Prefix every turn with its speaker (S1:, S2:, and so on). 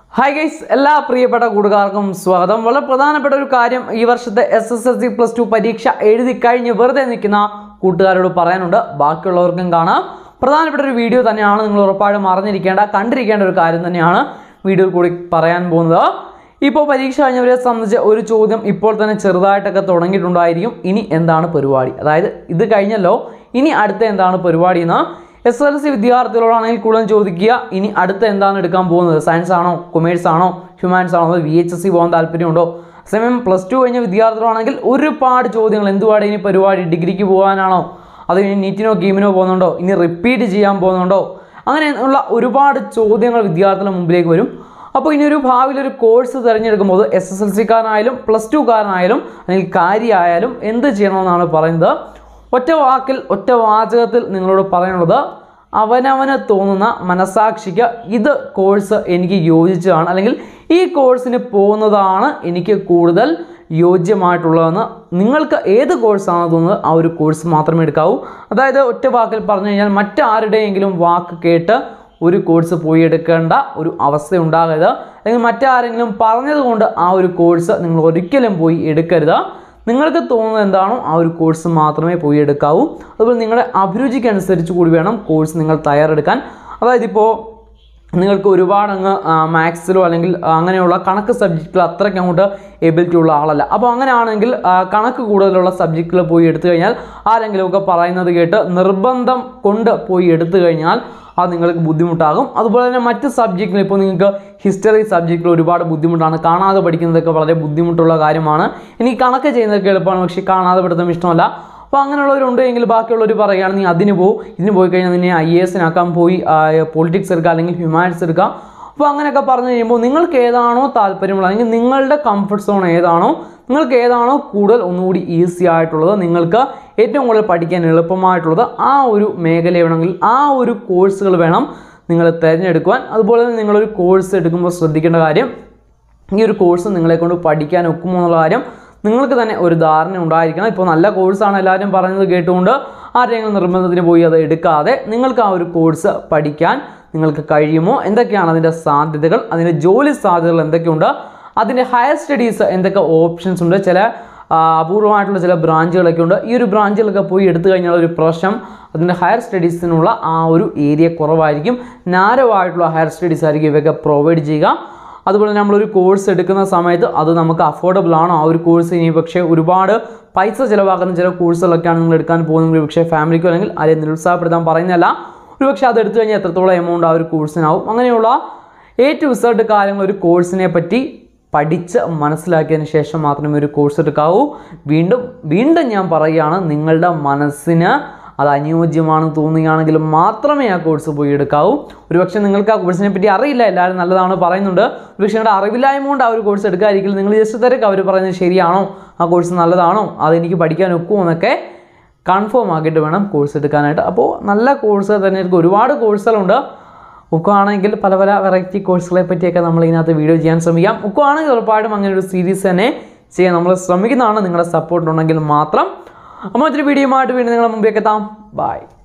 S1: hi guys എല്ലാ പ്രിയപ്പെട്ട കൂട്ടുകാർക്കും സ്വാഗതം വളരെ പ്രധാനപ്പെട്ട ഒരു കാര്യം ഈ വർഷത്തെ S S L C plus two പരീക്ഷ എഴുതി കഴിഞ്ഞ് വെറുതെ നിൽക്കുന്ന കൂട്ടുകാരോട് പറയാനുണ്ട് ബാക്കിയുള്ളവർക്കും കാണാം പ്രധാനപ്പെട്ട ഒരു വീഡിയോ തന്നെയാണ് നിങ്ങൾ ഉറപ്പായിട്ടും അറിഞ്ഞിരിക്കേണ്ട കണ്ടിരിക്കേണ്ട ഒരു കാര്യം തന്നെയാണ് വീഡിയോയിൽ കൂടി പറയാൻ പോകുന്നത് ഇപ്പോൾ പരീക്ഷ കഴിഞ്ഞവരെ സംബന്ധിച്ച് ഒരു ചോദ്യം ഇപ്പോൾ തന്നെ ചെറുതായിട്ടൊക്കെ തുടങ്ങിയിട്ടുണ്ടായിരിക്കും ഇനി എന്താണ് പരിപാടി അതായത് ഇത് കഴിഞ്ഞല്ലോ ഇനി അടുത്ത എന്താണ് പരിപാടി എന്ന് എസ് എൽ സി വിദ്യാർത്ഥികളോടാണെങ്കിൽ കൂടുതൽ ചോദിക്കുക ഇനി അടുത്ത എന്താണ് എടുക്കാൻ പോകുന്നത് സയൻസ് ആണോ കൊമേഴ്സ് ആണോ ഹ്യൂമാൻസ് ആണോ അതോ വി എച്ച് എസ് സി പോകാൻ താല്പര്യമുണ്ടോ സമയം പ്ലസ് ടു കഴിഞ്ഞ വിദ്യാർത്ഥികളാണെങ്കിൽ ഒരുപാട് ചോദ്യങ്ങൾ എന്തുപാട് ഇനി പരിപാടി ഡിഗ്രിക്ക് പോകാനാണോ അത് ഇനി നീറ്റിനോ ഗെയിമിനോ പോകുന്നുണ്ടോ ഇനി റിപ്പീറ്റ് ചെയ്യാൻ പോകുന്നുണ്ടോ അങ്ങനെ ഉള്ള ഒരുപാട് ചോദ്യങ്ങൾ വിദ്യാർത്ഥികളുടെ മുമ്പിലേക്ക് വരും അപ്പോൾ ഇനി ഒരു ഭാവിയിൽ ഒരു കോഴ്സ് തിരഞ്ഞെടുക്കുമ്പോൾ എസ് എസ് എൽ സിക്കാരനായാലും പ്ലസ് ടു കാരനായാലും അല്ലെങ്കിൽ കാര്യമായാലും എന്ത് ചെയ്യണമെന്നാണ് പറയുന്നത് ഒറ്റ വാക്കിൽ ഒറ്റ വാചകത്തിൽ നിങ്ങളോട് പറയാനുള്ളത് അവനവന് തോന്നുന്ന മനസാക്ഷിക്ക് ഇത് കോഴ്സ് എനിക്ക് യോജിച്ചതാണ് അല്ലെങ്കിൽ ഈ കോഴ്സിന് പോകുന്നതാണ് എനിക്ക് കൂടുതൽ യോജ്യമായിട്ടുള്ളതെന്ന് നിങ്ങൾക്ക് ഏത് കോഴ്സാണോ തോന്നുന്നത് ആ ഒരു കോഴ്സ് മാത്രമേ എടുക്കാവൂ അതായത് ഒറ്റ വാക്കിൽ പറഞ്ഞു കഴിഞ്ഞാൽ മറ്റാരുടെയെങ്കിലും വാക്ക് കേട്ട് ഒരു കോഴ്സ് പോയി എടുക്കേണ്ട ഒരു അവസ്ഥ ഉണ്ടാകരുത് അല്ലെങ്കിൽ മറ്റാരെങ്കിലും പറഞ്ഞതുകൊണ്ട് ആ ഒരു കോഴ്സ് നിങ്ങൾ ഒരിക്കലും പോയി എടുക്കരുത് നിങ്ങൾക്ക് തോന്നുന്നത് എന്താണോ ആ ഒരു കോഴ്സ് മാത്രമേ പോയി എടുക്കാവൂ അതുപോലെ നിങ്ങളുടെ അഭിരുചിക്കനുസരിച്ച് കൂടി വേണം കോഴ്സ് നിങ്ങൾ തയ്യാറെടുക്കാൻ അതായത് ഇപ്പോൾ നിങ്ങൾക്ക് ഒരുപാട് അങ്ങ് മാത്സിലോ അല്ലെങ്കിൽ ആ, അങ്ങനെയുള്ള കണക്ക് സബ്ജക്റ്റിൽ അത്രയ്ക്ക് അങ്ങോട്ട് എബിലിറ്റി ഉള്ള ആളല്ല അപ്പോൾ അങ്ങനെയാണെങ്കിൽ ആ, കണക്ക് കൂടുതലുള്ള സബ്ജക്റ്റിൽ പോയി എടുത്തു കഴിഞ്ഞാൽ ആരെങ്കിലുമൊക്കെ പറയുന്നത് കേട്ട് നിർബന്ധം കൊണ്ട് പോയി എടുത്തു കഴിഞ്ഞാൽ അത് നിങ്ങൾക്ക് ബുദ്ധിമുട്ടാകും അതുപോലെ തന്നെ മറ്റ് സബ്ജക്റ്റിൽ ഇപ്പോൾ നിങ്ങൾക്ക് ഹിസ്റ്ററി സബ്ജക്റ്റിൽ ഒരുപാട് ബുദ്ധിമുട്ടാണ് കാണാതെ പഠിക്കുന്നതൊക്കെ വളരെ ബുദ്ധിമുട്ടുള്ള കാര്യമാണ് എനിക്ക് കണക്ക് ചെയ്യുന്നതൊക്കെ എളുപ്പമാണ് പക്ഷേ കാണാതെ പഠിത്തം ഇഷ്ടമല്ല അപ്പോൾ അങ്ങനെയുള്ളവരുണ്ട് എങ്കിൽ ബാക്കിയുള്ളവർ പറയുകയാണ് നീ അതിന് പോകും ഇതിന് പോയി കഴിഞ്ഞാൽ നിന്നെ ഐ എ എസിനാക്കാൻ പോയി പൊളിറ്റിക്സ് എടുക്കുക അല്ലെങ്കിൽ ഹ്യൂമാനിറ്റീസ് എടുക്കുക അപ്പോൾ അങ്ങനെയൊക്കെ പറഞ്ഞു കഴിയുമ്പോൾ നിങ്ങൾക്ക് ഏതാണോ താല്പര്യമുള്ളത് അല്ലെങ്കിൽ നിങ്ങളുടെ കംഫർട്ട് സോൺ ഏതാണോ നിങ്ങൾക്ക് ഏതാണോ കൂടുതൽ ഒന്നുകൂടി ഈസി ആയിട്ടുള്ളത് നിങ്ങൾക്ക് ഏറ്റവും കൂടുതൽ പഠിക്കാൻ എളുപ്പമായിട്ടുള്ളത് ആ ഒരു മേഖല വേണമെങ്കിൽ ആ ഒരു കോഴ്സുകൾ വേണം നിങ്ങൾ തിരഞ്ഞെടുക്കുവാൻ അതുപോലെ തന്നെ നിങ്ങളൊരു കോഴ്സ് എടുക്കുമ്പോൾ ശ്രദ്ധിക്കേണ്ട കാര്യം ഈ ഒരു കോഴ്സ് നിങ്ങളെ കൊണ്ട് പഠിക്കാൻ ഒക്കുമോ എന്നുള്ള കാര്യം നിങ്ങൾക്ക് തന്നെ ഒരു ധാരണ ഉണ്ടായിരിക്കണം ഇപ്പോൾ നല്ല കോഴ്സാണ് എല്ലാവരും പറയുന്നത് കേട്ടുകൊണ്ട് ആരെങ്കിലും നിർബന്ധത്തിന് പോയി അത് എടുക്കാതെ നിങ്ങൾക്ക് ആ ഒരു കോഴ്സ് പഠിക്കാൻ നിങ്ങൾക്ക് കഴിയുമോ എന്തൊക്കെയാണ് അതിൻ്റെ സാധ്യതകൾ അതിൻ്റെ ജോലി സാധ്യതകൾ എന്തൊക്കെയുണ്ട് അതിൻ്റെ ഹയർ സ്റ്റഡീസ് എന്തൊക്കെ ഓപ്ഷൻസ് ഉണ്ട് ചില ആ, അപൂർവമായിട്ടുള്ള ചില ബ്രാഞ്ചുകളൊക്കെ ഉണ്ട് ഈ ഒരു ബ്രാഞ്ചുകളൊക്കെ പോയി എടുത്തു കഴിഞ്ഞാൽ ഒരു പ്രശ്നം അതിൻ്റെ ഹയർ സ്റ്റഡീസിനുള്ള ആ ഒരു ഏരിയ കുറവായിരിക്കും നാരോ ആയിട്ടുള്ള ഹയർ സ്റ്റഡീസ് ആയിരിക്കും ഇവയൊക്കെ പ്രൊവൈഡ് ചെയ്യുക അതുപോലെ നമ്മളൊരു കോഴ്സ് എടുക്കുന്ന സമയത്ത് അത് നമുക്ക് അഫോർഡബിൾ ആണോ ആ ഒരു കോഴ്സ് ഇനി പക്ഷേ ഒരുപാട് പൈസ ചിലവാക്കുന്ന ചില കോഴ്സുകളൊക്കെയാണ് നിങ്ങൾ എടുക്കാൻ പോകുന്നത് പക്ഷേ ഫാമിലിക്കോ അല്ലെങ്കിൽ ആരെയും നിരുത്സാഹപ്പെടുത്താൻ പറയുന്നതല്ല ഒരു പക്ഷേ അത് എടുത്തു കഴിഞ്ഞാൽ എത്രത്തോളം എമൗണ്ട് ആ ഒരു കോഴ്സിനാവും അങ്ങനെയുള്ള എ ടു റിസൾട്ട് കാര്യങ്ങൾ ഒരു കോഴ്സിനെ പറ്റി പഠിച്ച് മനസ്സിലാക്കിയതിന് ശേഷം മാത്രമേ ഒരു കോഴ്സ് എടുക്കാവൂ വീണ്ടും വീണ്ടും ഞാൻ പറയുകയാണ് നിങ്ങളുടെ മനസ്സിന് അത് അനുയോജ്യമാണെന്ന് തോന്നുകയാണെങ്കിൽ മാത്രമേ ആ കോഴ്സ് പോയി എടുക്കാവൂ ഒരുപക്ഷെ നിങ്ങൾക്ക് ആ കോഴ്സിനെ പറ്റി അറിയില്ല എല്ലാവരും നല്ലതാണ് പറയുന്നുണ്ട് ഒരുപക്ഷെ നിങ്ങളുടെ അറിവില്ലായ്മ കൊണ്ട് ആ ഒരു കോഴ്സ് എടുക്കാതിരിക്കില്ല നിങ്ങൾ ജസ്റ്റ് തിരക്ക് അവർ പറയുന്നത് ശരിയാണോ ആ കോഴ്സ് നല്ലതാണോ അതെനിക്ക് പഠിക്കാൻ ഒക്കുമോ എന്നൊക്കെ കൺഫേം ആക്കിയിട്ട് വേണം കോഴ്സ് എടുക്കാനായിട്ട് അപ്പോൾ നല്ല കോഴ്സ് തന്നെ ആയിരിക്കും ഒരുപാട് കോഴ്സുകളുണ്ട് ഉക്കുവാണെങ്കിൽ പല പല വെറൈറ്റി കോഴ്സുകളെ പറ്റിയൊക്കെ നമ്മൾ ഇതിനകത്ത് വീഡിയോ ചെയ്യാൻ ശ്രമിക്കാം ഉക്കുവാണെങ്കിൽ ഉറപ്പായിട്ടും അങ്ങനെ ഒരു സീരീസ് തന്നെ ചെയ്യാൻ നമ്മൾ ശ്രമിക്കുന്നതാണ് നിങ്ങളുടെ സപ്പോർട്ട് ഉണ്ടെങ്കിൽ മാത്രം അപ്പോൾ മറ്റൊരു വീഡിയോ ആയിട്ട് വീണ്ടും നിങ്ങളുടെ മുമ്പിലേക്ക് എത്താം ബൈ